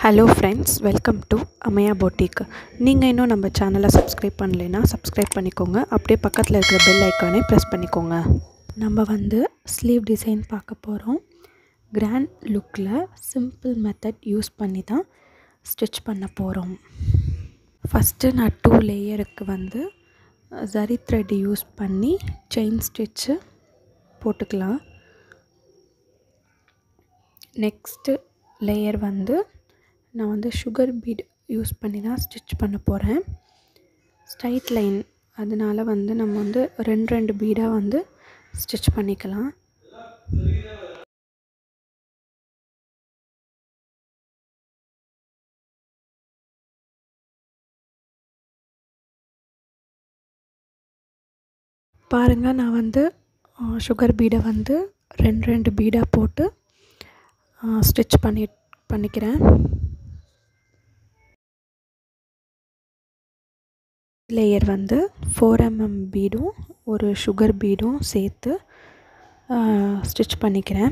hello friends welcome to Amaya boutique நீங்கள் இன்னும் நம்ம சேனலை சப்ஸ்கிரைப் பண்ணலைன்னா சப்ஸ்கிரைப் பண்ணிக்கோங்க அப்படியே பக்கத்தில் இருக்கிற பெல் ஐக்கானே ப்ரெஸ் பண்ணிக்கோங்க நம்ம வந்து ஸ்லீவ் டிசைன் பார்க்க போகிறோம் கிராண்ட் லுக்கில் சிம்பிள் மெத்தட் யூஸ் பண்ணி தான் ஸ்டிச் பண்ண போகிறோம் ஃபஸ்ட்டு நான் டூ லேயருக்கு வந்து ஜரி த்ரெட் யூஸ் பண்ணி செயின் ஸ்டிச்சு போட்டுக்கலாம் நெக்ஸ்ட்டு லேயர் வந்து நான் வந்து சுகர் பீட் யூஸ் பண்ணி தான் ஸ்டிச் பண்ண போகிறேன் ஸ்ட்ரைட் லைன் அதனால் வந்து நம்ம வந்து ரெண்டு ரெண்டு பீடாக வந்து ஸ்டிச் பண்ணிக்கலாம் பாருங்கள் நான் வந்து சுகர் பீடை வந்து ரெண்டு ரெண்டு பீடாக போட்டு ஸ்டிச் பண்ணி பண்ணிக்கிறேன் லேயர் வந்து ஃபோர் எம்எம் பீடும் ஒரு சுகர் பீடும் சேர்த்து ஸ்டிச் பண்ணிக்கிறேன்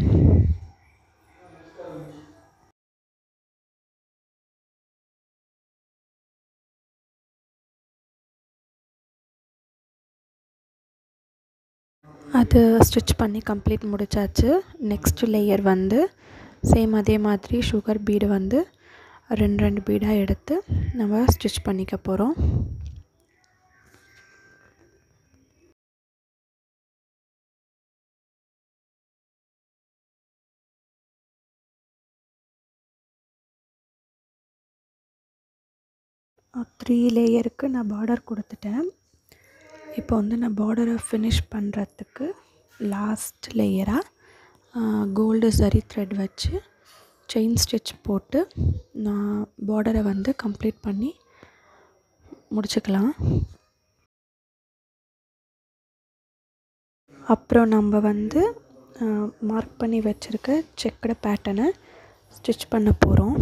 அது ஸ்டிச் பண்ணி கம்ப்ளீட் முடிச்சாச்சு நெக்ஸ்ட் லேயர் வந்து சேம் அதே மாதிரி சுகர் பீடு வந்து ரெண்டு ரெண்டு பீடாக எடுத்து நம்ம ஸ்டிச் பண்ணிக்க போகிறோம் த்ரீ லேயருக்கு நான் பார்டர் கொடுத்துட்டேன் இப்போ வந்து நான் பார்டரை ஃபினிஷ் பண்ணுறதுக்கு லாஸ்ட் லேயராக கோல்டு சரி த்ரெட் வச்சு செயின் ஸ்டிச் போட்டு நான் பார்டரை வந்து கம்ப்ளீட் பண்ணி முடிச்சுக்கலாம் அப்புறம் நம்ம வந்து மார்க் பண்ணி வச்சுருக்க செக்கடு பேட்டர்னை ஸ்டிச் பண்ண போகிறோம்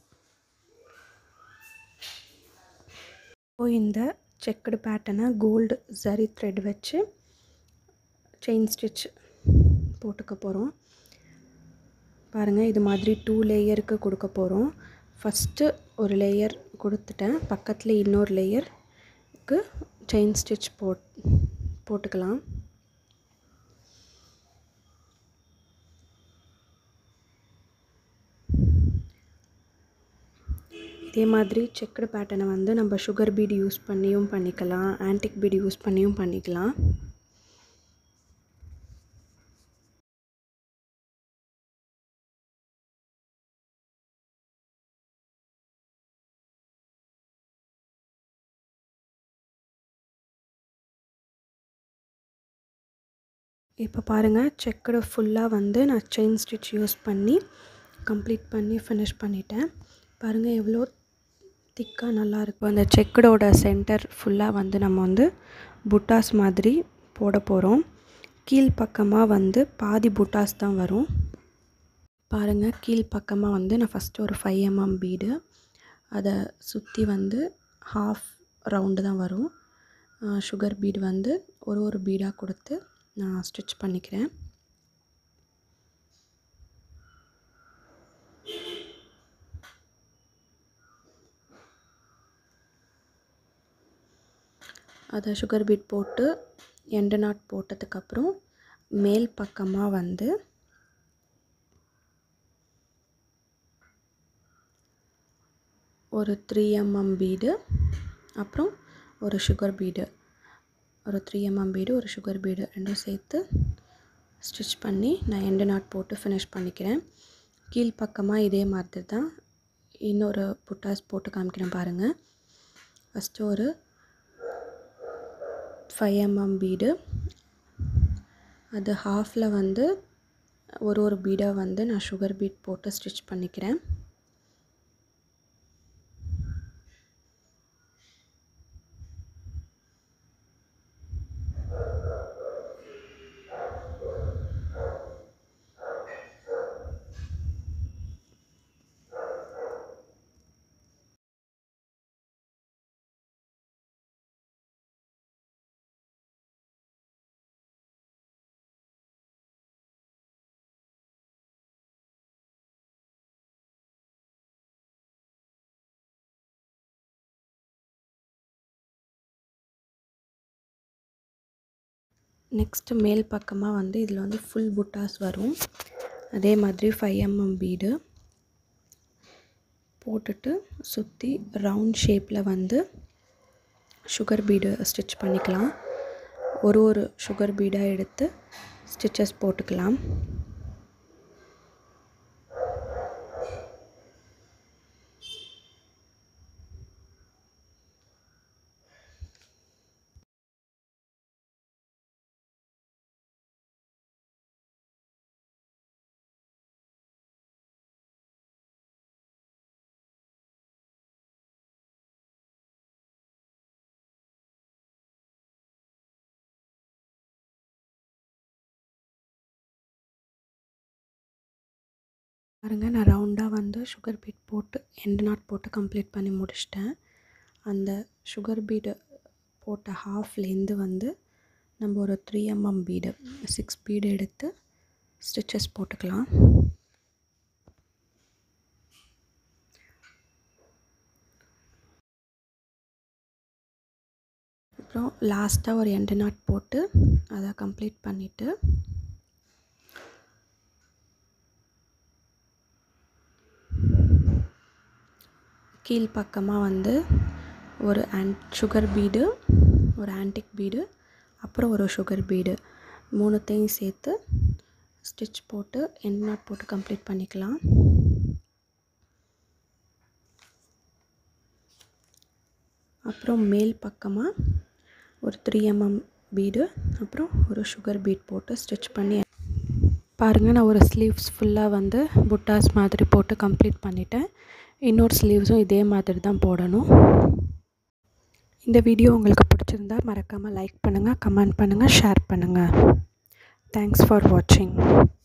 இப்போ இந்த செக்குடு பேட்டர்னை கோல்டு ஜரி த்ரெட் வச்சு செயின் ஸ்டிச் போட்டுக்க போகிறோம் பாருங்கள் இது மாதிரி டூ லேயருக்கு கொடுக்க போகிறோம் ஃபஸ்ட்டு ஒரு லேயர் கொடுத்துட்டேன் பக்கத்தில் இன்னொரு லேயருக்கு செயின் ஸ்டிச் போட் போட்டுக்கலாம் இதே மாதிரி செக்குடு பேட்டர்னை வந்து நம்ம சுகர் பீடு யூஸ் பண்ணியும் பண்ணிக்கலாம் ஆன்டிக் பீடு யூஸ் பண்ணியும் பண்ணிக்கலாம் இப்போ பாருங்கள் செக்குடு ஃபுல்லாக வந்து நான் செயின் ஸ்டிச் யூஸ் பண்ணி கம்ப்ளீட் பண்ணி ஃபினிஷ் பண்ணிட்டேன் பாருங்கள் எவ்வளோ திக்காக நல்லாயிருக்கும் அந்த செக்குடோட சென்டர் ஃபுல்லாக வந்து நம்ம வந்து புட்டாஸ் மாதிரி போட போகிறோம் கீழ்ப்பக்கமாக வந்து பாதி புட்டாஸ் தான் வரும் பாருங்கள் கீழ்ப்பக்கமாக வந்து நான் ஃபஸ்ட்டு ஒரு ஃபைவ் எம்எம் பீடு அதை சுற்றி வந்து ஹாஃப் ரவுண்டு தான் வரும் சுகர் பீடு வந்து ஒரு ஒரு பீடாக கொடுத்து நான் ஸ்டிச் பண்ணிக்கிறேன் அதை சுகர் பீட் போட்டு எண்டு நாட் போட்டதுக்கப்புறம் மேல் பக்கமாக வந்து ஒரு த்ரீ எம்எம் பீடு அப்புறம் ஒரு சுகர் பீடு ஒரு த்ரீ எம்எம் பீடு ஒரு சுகர் பீடு ரெண்டும் சேர்த்து ஸ்டிச் பண்ணி நான் எண்டு நாட் போட்டு ஃபினிஷ் பண்ணிக்கிறேன் கீழ்ப்பக்கமாக இதே மாதிரி தான் இன்னொரு புட்டாஸ் போட்டு காமிக்கிறேன் பாருங்கள் ஃபஸ்ட்டு ஒரு ஃபைவ் எம்எம் பீடு அது ஹாஃபில் வந்து ஒரு ஒரு பீடாக வந்து நான் சுகர் பீட் போட்டு ஸ்டிச் பண்ணிக்கிறேன் நெக்ஸ்ட்டு மேல் பக்கமாக வந்து இதில் வந்து ஃபுல் புட்டாஸ் வரும் அதே மாதிரி ஃபைவ் எம்எம் பீடு போட்டுட்டு சுற்றி ரவுண்ட் ஷேப்பில் வந்து சுகர் பீடு ஸ்டிச் பண்ணிக்கலாம் ஒரு ஒரு சுகர் பீடாக எடுத்து ஸ்டிச்சஸ் போட்டுக்கலாம் பாருங்கள் நான் ரவுண்டாக வந்து சுகர் பீட் போட்டு எண்டு நாட் போட்டு கம்ப்ளீட் பண்ணி முடிச்சிட்டேன் அந்த சுகர் பீடு போட்ட ஹாஃப்லேருந்து வந்து நம்ம ஒரு three MM bead six bead எடுத்து ஸ்டிச்சஸ் போட்டுக்கலாம் அப்புறம் லாஸ்ட்டாக ஒரு எண்டு நாட் போட்டு அதை கம்ப்ளீட் பண்ணிவிட்டு கீழ்ப்பக்கமாக வந்து ஒரு ஆண்ட் சுகர் பீடு ஒரு ஆன்டிக் பீடு அப்புறம் ஒரு சுகர் பீடு மூணுத்தையும் சேர்த்து ஸ்டிச் போட்டு எண்ட் நாட் போட்டு கம்ப்ளீட் பண்ணிக்கலாம் அப்புறம் மேல் பக்கமாக ஒரு த்ரீ எம்எம் பீடு அப்புறம் ஒரு சுகர் பீட் போட்டு ஸ்டிச் பண்ணி பாருங்கள் நான் ஒரு ஸ்லீவ்ஸ் ஃபுல்லாக வந்து புட்டாஸ் மாதிரி போட்டு கம்ப்ளீட் பண்ணிட்டேன் இன்னொரு ஸ்லீவ்ஸும் இதே மாதிரி தான் போடணும் இந்த வீடியோ உங்களுக்கு பிடிச்சிருந்தா மறக்காமல் லைக் பண்ணுங்கள் கமெண்ட் பண்ணுங்கள் ஷேர் பண்ணுங்கள் தேங்க்ஸ் ஃபார் வாட்சிங்